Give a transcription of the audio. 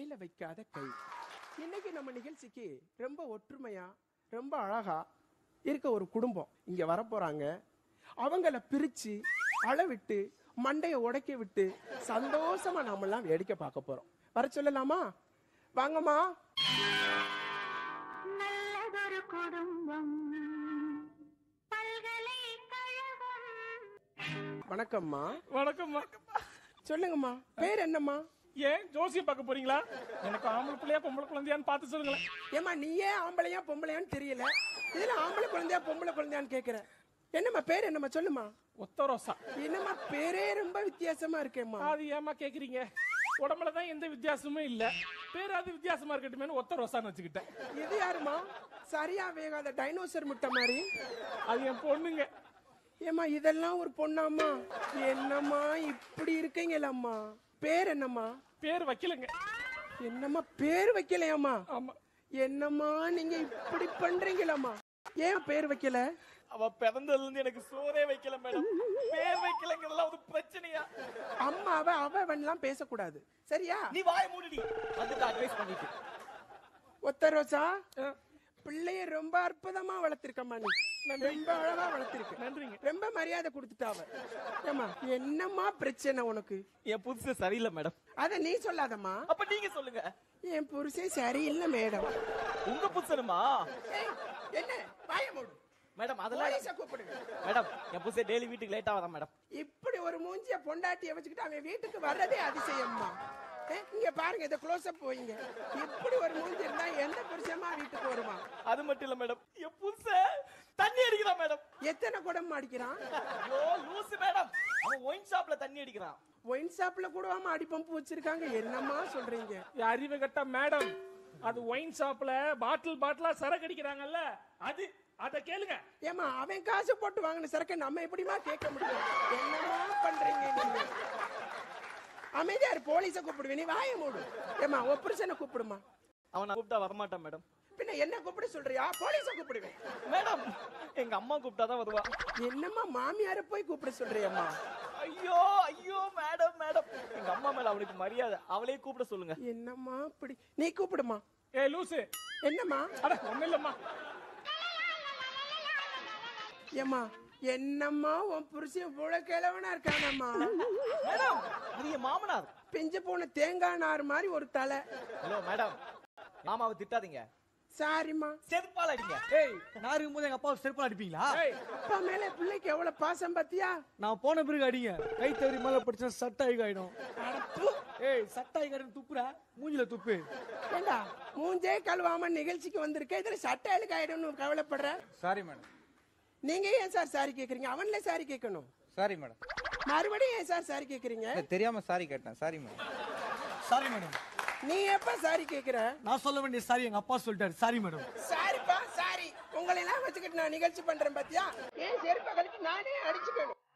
மேல வைக்காத கை இன்னைக்கு நம்ம நிகழ்ச்சிக்கு ரொம்ப ஒற்றுமையா ரொம்ப அழகா இருக்க ஒரு குடும்பம் இங்க வரப்போறாங்க அவங்கள பிரிச்சு அளவிட்டு மண்டைய உடைக்க விட்டு சந்தோஷமா நாம எல்லாம் வேடிக்கை பார்க்க போறோம் வர சொல்லலாமா வாங்கம்மா நல்லதொரு குடும்பம் பல்கலைக்கழகம் வணக்கம்மா வணக்கம்மா சொல்லுங்கம்மா பேர் என்னம்மா ஏன் ஜோசியம் பார்க்க போறீங்களா எனக்கு ஆம்பளை பிள்ளையா பொம்பளை குழந்தையான்னு பார்த்து சொல்லுங்களேன் ஏமா நீயே ஆம்பளையா பொம்பளையான்னு தெரியல இதுல ஆம்பளை குழந்தையா பொம்பளை குழந்தையான்னு கேக்குற என்னம்மா பேர் என்னம்மா சொல்லுமா ஒத்த ரோசா என்னம்மா பேரே ரொம்ப வித்தியாசமா இருக்கேம்மா அது ஏமா கேக்குறீங்க உடம்புல தான் எந்த வித்தியாசமும் இல்ல பேராது வித்தியாசமா இருக்கட்டுமேனு ஒத்த ரோசான்னு வச்சுக்கிட்டேன் இது யாருமா சரியா வேகாத டைனோசர் முட்டை மாதிரி அது என் பொண்ணுங்க ஏம்மா இதெல்லாம் ஒரு பொண்ணாம்மா என்னம்மா இப்படி இருக்கீங்களம்மா பேர் என்னம்மா பேர் வைக்கலங்க என்னம்மா பேர் வைக்கலையாம்மா ஆமா என்னம்மா நீங்க இப்படி பண்றீங்களாம்மா ஏன் பேர் வைக்கல அவ பிறந்ததுல இருந்து எனக்கு சோறே வைக்கல மேடம் பேர் வைக்கலங்கிறதுலாம் ஒரு பிரச்சனையா அம்மாவை அவன்லாம் பேசக்கூடாது சரியா நீ வாய மூடிடி வந்துட்டு அட்வைஸ் பண்ணிட்டு ஒத்த ரோசா பிள்ளைய ரொம்ப அற்புதமா வளர்த்திருக்கம்மா நீ ரொம்ப அழகா வளர்த்திருக்க நன்றிங்க ரொம்ப மரியாதை கொடுத்துட்டாவ ஏம்மா என்னம்மா பிரச்சனை உனக்கு என் புதுசு சரியில்லை மேடம் அத நீ சொல்லாதம்மா அப்ப நீங்க சொல்லுங்க என் புருஷன் சரியில்லை மேடம் உங்க புதுசனுமா ஏய், என்ன வாய மூடு மேடம் அதெல்லாம் போலீஸ கூப்பிடுங்க மேடம் என் புதுசு டெய்லி வீட்டுக்கு லேட்டா வரேன் மேடம் இப்படி ஒரு மூஞ்சிய பொண்டாட்டிய வச்சுக்கிட்டு அவன் வீட்டுக்கு வர்றதே அதிசயம்மா ஏய், இங்க பாருங்க இத க்ளோஸ் அப் போயிங்க இப்படி ஒரு மூஞ்சி இருந்தா எந்த புருஷமா வீட்டுக்கு வருவான் அது மட்டும் இல்ல மேடம் என் புதுச தண்ணி அடிக்கிறான் மேடம் எத்தனை குடம் அடிக்கிறான் ஐயோ லூசு மேடம் அவன் ஒயின் ஷாப்ல தண்ணி அடிக்கிறான் ஒயின் ஷாப்ல கூடவாம அடிப்பம்பு வச்சிருக்காங்க என்னம்மா சொல்றீங்க அறிவு கட்ட மேடம் அது ஒயின் ஷாப்ல பாட்டில் பாட்டிலா சரக்கு அடிக்கிறாங்கல்ல அது அத கேளுங்க ஏமா அவன் காசு போட்டு வாங்கின சரக்கு நம்ம எப்படிமா கேட்க முடியும் என்னமா பண்றீங்க நீங்க அமைதியார் போலீஸ கூப்பிடுவேன் நீ வாய மூடு ஏமா ஒரு புருஷனை கூப்பிடுமா அவன் நான் கூப்பிட்டா வரமாட்டான் மேடம் பின்ன என்ன கூப்பிட சொல்றியா போலீஸ கூப்பிடுவேன் மேடம் எங்க அம்மா கூப்பிட்டாதான் வருவா என்னம்மா மாமியார போய் கூப்பிட சொல்றியம்மா ஐயோ ஐயோ மேடம் மேடம் எங்க அம்மா மேல அவளுக்கு மரியாதை அவளே கூப்பிட சொல்லுங்க என்னம்மா இப்படி நீ கூப்பிடுமா ஏ லூசு என்னம்மா அட ஒண்ணு இல்லம்மா ஏம்மா என்னம்மா உன் புருஷன் இவ்வளவு கிழவனா இருக்கானம்மா மேடம் அது என் மாமனார் பிஞ்சு போன தேங்காய் நார் மாதிரி ஒரு தலை ஹலோ மேடம் மாமாவை திட்டாதீங்க சாரிம்மா செருப்பால் அடிங்க ஏய் நான் இருக்கும்போது எங்க அப்பா செருப்பால் அடிப்பீங்களா ஏய் அப்பா மேல பிள்ளைக்கு எவ்வளவு பாசம் பாத்தியா நான் போன பிறகு அடிங்க கை தவறி மேல படிச்சா சட்டை ஆயிடும் அட, ப்பு. ஏய் சட்டை ஆயிடும் துப்புற மூஞ்சில துப்பு ஏண்டா மூஞ்சே கழுவாம நிகழ்ச்சிக்கு வந்திருக்க இதுல சட்டை அழுக்கு ஆயிடும்னு கவலைப்படுற சாரி மேடம் நீங்க ஏன் சார் சாரி கேக்குறீங்க அவன்ல சாரி கேட்கணும் சாரி மேடம் மறுபடியும் ஏன் சார் சாரி கேக்குறீங்க தெரியாம சாரி கேட்டேன் சாரி மேடம் சாரி மேடம் நீ எப்ப சாரி கேக்குற நான் சொல்ல வேண்டிய சாரி எங்க அப்பா சொல்லிட்டாரு சாரி மேடம் சாரிப்பா சாரி உங்களை எல்லாம் வச்சுக்கிட்டு நான் நிகழ்ச்சி பண்றேன் பாத்தியா ஏன் செருப்ப கழிச்சு நானே அடிச்சுக்கணும்